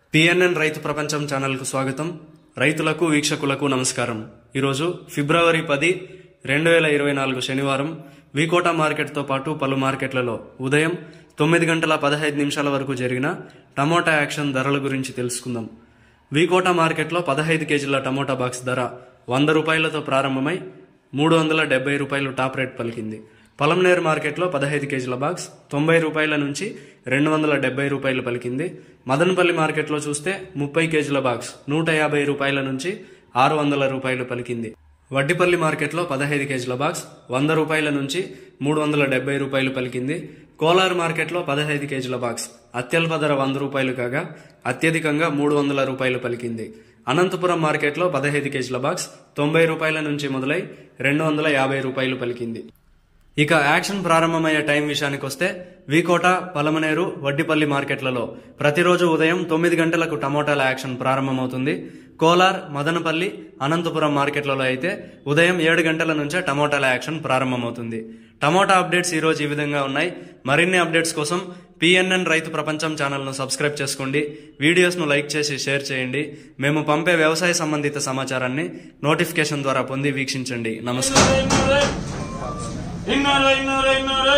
PNN రైతు ప్రపంచం ఛానల్కు స్వాగతం రైతులకు వీక్షకులకు నమస్కారం ఈరోజు ఫిబ్రవరి పది రెండు వేల ఇరవై నాలుగు శనివారం వికోట మార్కెట్తో పాటు పలు మార్కెట్లలో ఉదయం తొమ్మిది గంటల పదహైదు నిమిషాల వరకు జరిగిన టమోటా యాక్షన్ ధరల గురించి తెలుసుకుందాం వికోట మార్కెట్లో పదహైదు కేజీల టమోటా బాక్స్ ధర వంద రూపాయలతో ప్రారంభమై మూడు వందల డెబ్బై రూపాయలు టాప్ రేట్ పలికింది పొలంనేరు మార్కెట్లో పదహైదు కేజీల బాక్స్ తొంభై రూపాయల నుంచి రెండు వందల డెబ్బై రూపాయలు పలికింది మదనపల్లి మార్కెట్లో చూస్తే ముప్పై కేజీల బాక్స్ నూట యాభై రూపాయల నుంచి ఆరు వందల రూపాయలు పలికింది వడ్డిపల్లి మార్కెట్లో పదహైదు కేజీల బాక్స్ వంద రూపాయల నుంచి మూడు వందల డెబ్బై రూపాయలు పలికింది కోలార్ మార్కెట్లో పదహైదు కేజీల బాక్స్ అత్యల్ప ధర వంద రూపాయలు కాగా అత్యధికంగా మూడు వందల రూపాయలు పలికింది అనంతపురం మార్కెట్లో పదహైదు కేజీల బాక్స్ తొంభై రూపాయల నుంచి మొదలై రెండు వందల యాభై రూపాయలు పలికింది ఇక యాక్షన్ ప్రారంభమయ్యే టైం విషయానికి వస్తే వీకోట పలమనేరు వడ్డిపల్లి మార్కెట్లలో ప్రతిరోజు ఉదయం తొమ్మిది గంటలకు టమోటాల యాక్షన్ ప్రారంభమవుతుంది కోలార్ మదనపల్లి అనంతపురం మార్కెట్లలో అయితే ఉదయం ఏడు గంటల నుంచే టమోటాల యాక్షన్ ప్రారంభమవుతుంది టమోటా అప్డేట్స్ ఈ రోజు ఈ విధంగా ఉన్నాయి మరిన్ని అప్డేట్స్ కోసం పిఎన్ఎన్ రైతు ప్రపంచం ఛానల్ను సబ్స్క్రైబ్ చేసుకోండి వీడియోస్ను లైక్ చేసి షేర్ చేయండి మేము పంపే వ్యవసాయ సంబంధిత సమాచారాన్ని నోటిఫికేషన్ ద్వారా పొంది వీక్షించండి నమస్కారం Ignore, ignore, ignore.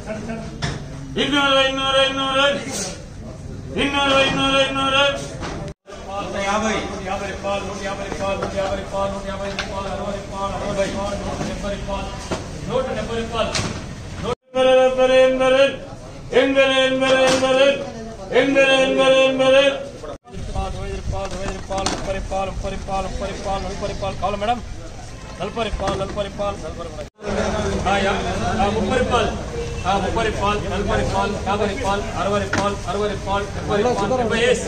Ignore, ignore, ignore. Ignore, ignore, ignore. నూట యాభై నూట యాభై రూపాయలు నూట యాభై రూపాయలు నూట యాభై రూపాయలు నూట యాభై రూపాయలు అరవై రూపాయలు అరవై రూపాయలు నూట డెబ్బై రూపాయలు నూట డెబ్బై రూపాయలు ఎంబరే ఎంబరే ఎంబరే ఎంబరే ఎంబరే ఎంబరే ఎంబరే ఎంబరే ఇరవై రూపాయలు ఇరవై రూపాయలు ముప్పై రూపాయలు ముప్పై రూపాయలు ముప్పై రూపాయలు నలభై రూపాయలు కావాలి మేడం నలభై రూపాయలు నలభై రూపాయలు నలభై రూపాయలు ఆ, యా- ఆ, ముప్పై రూపాయలు ఆ, ముప్పై రూపాయలు నలభై రూపాయలు యాభై రూపాయలు అరవై రూపాయలు అరవై రూపాయలు డెబ్బై రూపాయలు డెబ్బై వేసి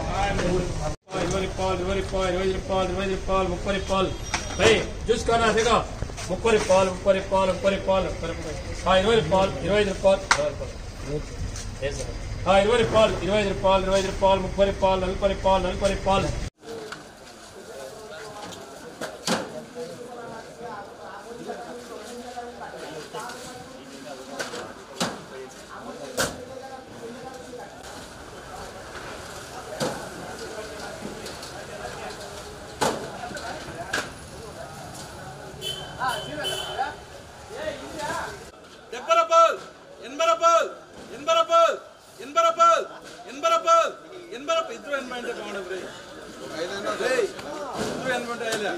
ఇరవై రూపాయలు ఇరవై రూపాయలు ఇరవై రూపాయలు ఇరవై రూపాయలు ముప్పై రూపాయలు భయ్ చూసుకోనా అదిగా ముప్పై రూపాయలు ముప్పై రూపాయలు ముప్పై రూపాయలు ముప్పై రూపాయలు ఆ, ఇరవై రూపాయలు ఇరవై ఐదు రూపాయలు ఇరవై రూపాయలు Yes, sir. ఆ, ఇరవై రూపాయలు ఇరవై ఐదు రూపాయలు ఇరవై ఐదు రూపాయలు ముప్పై రూపాయలు నలభై రూపాయలు నలభై రూపాయలు డెబ్బై రూపాయలు ఎనభై రూపాయలు ఎనభై రూపాయలు ఎనభై రూపాయలు ఎనభై రూపాయలు ఎనభై రూపాయలు ఇద్దరు ఎనభై అంటే బాగుండదు రే రేయ్, ఇద్దరు ఎనభై అంటే అయ్యలే.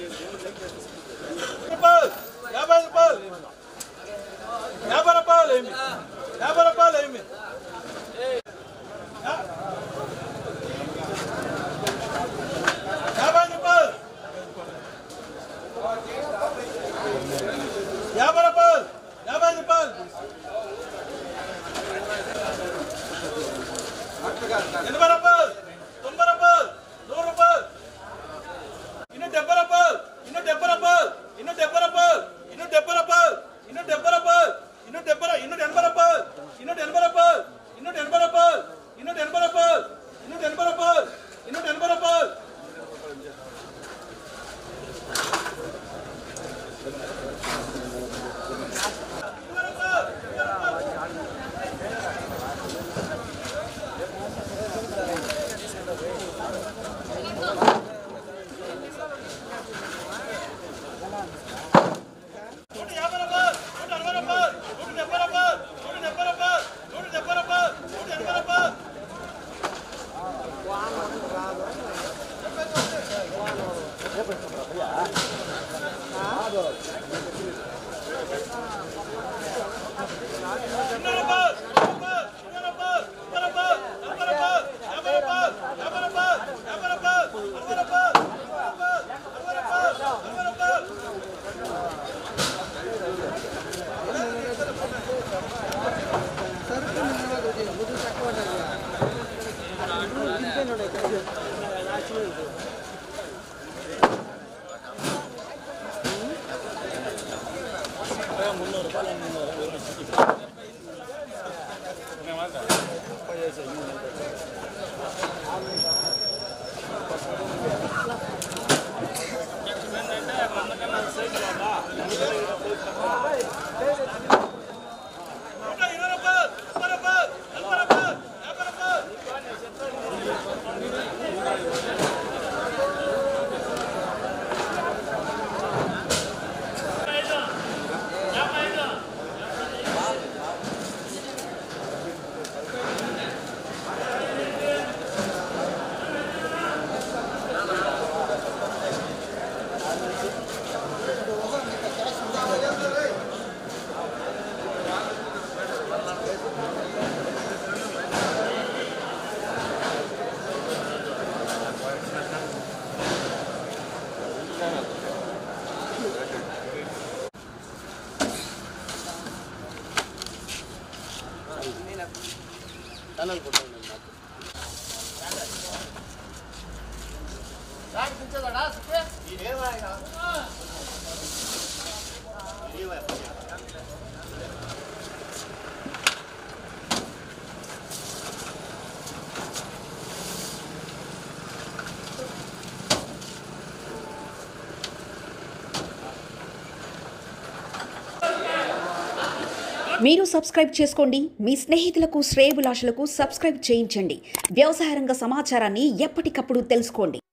రూపాయలు యాభై రూపాయలు యాభై రూపాయలు ఏమి యాభై రూపాయలు ఏమి యా- యాభై రూపాయలు యాభై రూపాయలు యాభై రూపాయలు ఎనభై రూపాయలు తొంభై రూపాయలు నూరు రూపాయలు ఇನ್ನು డెబ్బై రూపాయలు ఇನ್ನು డెబ్బై రూపాయలు ఇನ್ನು డెబ్బై రూపాయలు ఇನ್ನು డెబ్బై రూపాయలు ఇನ್ನು డెబ్బై రూపాయలు ఇನ್ನು డెబ్బై ఇನ್ನು ఎనభై రూపాయలు ఇನ್ನು ఎనభై రూపాయలు ఇನ್ನು ఎనభై రూపాయలు ఇನ್ನು ఎనభై రూపాయలు ఇನ್ನು ఎనభై రూపాయలు ఇನ್ನು ఎనభై రూపాయలు నూట యాభై రూపాయలు నూట అరవై రూపాయలు నూట డెబ్బై రూపాయలు నూట డెబ్బై రూపాయలు నూట డెబ్బై రూపాయలు నూట ఎనభై రూపాయలు ఎనభై రూపాయలు ఇరవై రూపాయలు ముప్పై రూపాయలు నలభై రూపాయలు యాభై రూపాయలు యాభై రూపాయలు యాభై రూపాయలు అరవై రూపాయలు అరవై రూపాయలు అరవై రూపాయలు నూట ఇరవై రూపాయలు ముప్పై రూపాయలు నలభై రూపాయలు యాభై రూపాయలు మీరు సబ్స్క్రైబ్ చేసుకోండి మీ స్నేహితులకు శ్రేయభిలాషులకు సబ్స్క్రైబ్ చేయించండి వ్యవసాయ రంగ సమాచారాన్ని ఎప్పటికప్పుడు తెలుసుకోండి